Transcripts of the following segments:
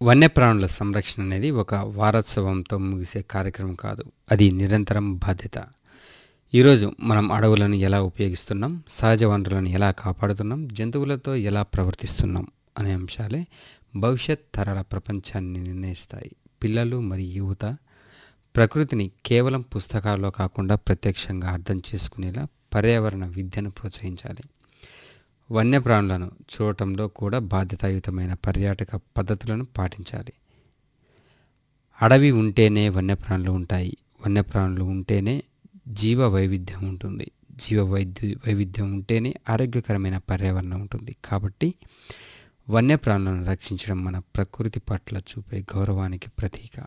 వన్యప్రాణుల సంరక్షణ అనేది ఒక వారోత్సవంతో ముగిసే కార్యక్రమం కాదు అది నిరంతరం బాధ్యత ఈరోజు మనం అడవులను ఎలా ఉపయోగిస్తున్నాం సహజ వనరులను ఎలా కాపాడుతున్నాం జంతువులతో ఎలా ప్రవర్తిస్తున్నాం అనే అంశాలే భవిష్యత్ తరాల ప్రపంచాన్ని నిర్ణయిస్తాయి పిల్లలు మరియు యువత ప్రకృతిని కేవలం పుస్తకాల్లో కాకుండా ప్రత్యక్షంగా అర్థం చేసుకునేలా పర్యావరణ విద్యను ప్రోత్సహించాలి వన్యప్రాణులను చూడటంలో కూడా బాధ్యతాయుతమైన పర్యాటక పద్ధతులను పాటించాలి అడవి ఉంటేనే వన్యప్రాణులు ఉంటాయి వన్యప్రాణులు ఉంటేనే జీవ వైవిధ్యం ఉంటుంది జీవ వైద్యు వైవిధ్యం ఉంటేనే ఆరోగ్యకరమైన పర్యావరణం ఉంటుంది కాబట్టి వన్యప్రాణులను రక్షించడం మన ప్రకృతి పట్ల చూపే గౌరవానికి ప్రతీక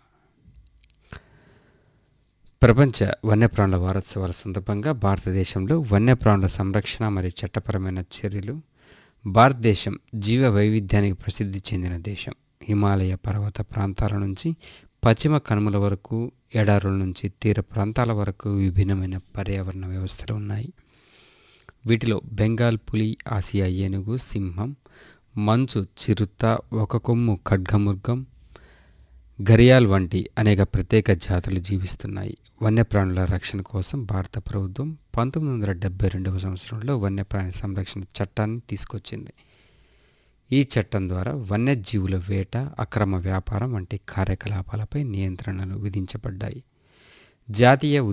ప్రపంచ వన్యప్రాణుల వారోత్సవాల సందర్భంగా భారతదేశంలో వన్యప్రాణుల సంరక్షణ మరియు చట్టపరమైన చర్యలు భారతదేశం జీవ వైవిధ్యానికి ప్రసిద్ధి చెందిన దేశం హిమాలయ పర్వత ప్రాంతాల నుంచి పశ్చిమ కనుమల వరకు ఎడారుల నుంచి తీర ప్రాంతాల వరకు విభిన్నమైన పర్యావరణ వ్యవస్థలు ఉన్నాయి వీటిలో బెంగాల్ పులి ఆసియా ఏనుగు సింహం మంచు చిరుత ఒక కొమ్ము ఖడ్గమృగం ఘరియాల్ వంటి అనేక ప్రత్యేక జాతులు జీవిస్తున్నాయి వన్యప్రాణుల రక్షణ కోసం భారత ప్రభుత్వం పంతొమ్మిది వందల డెబ్బై రెండవ సంవత్సరంలో వన్యప్రాణి సంరక్షణ చట్టాన్ని తీసుకొచ్చింది ఈ చట్టం ద్వారా వన్యజీవుల వేట అక్రమ వ్యాపారం వంటి కార్యకలాపాలపై నియంత్రణలు విధించబడ్డాయి జాతీయ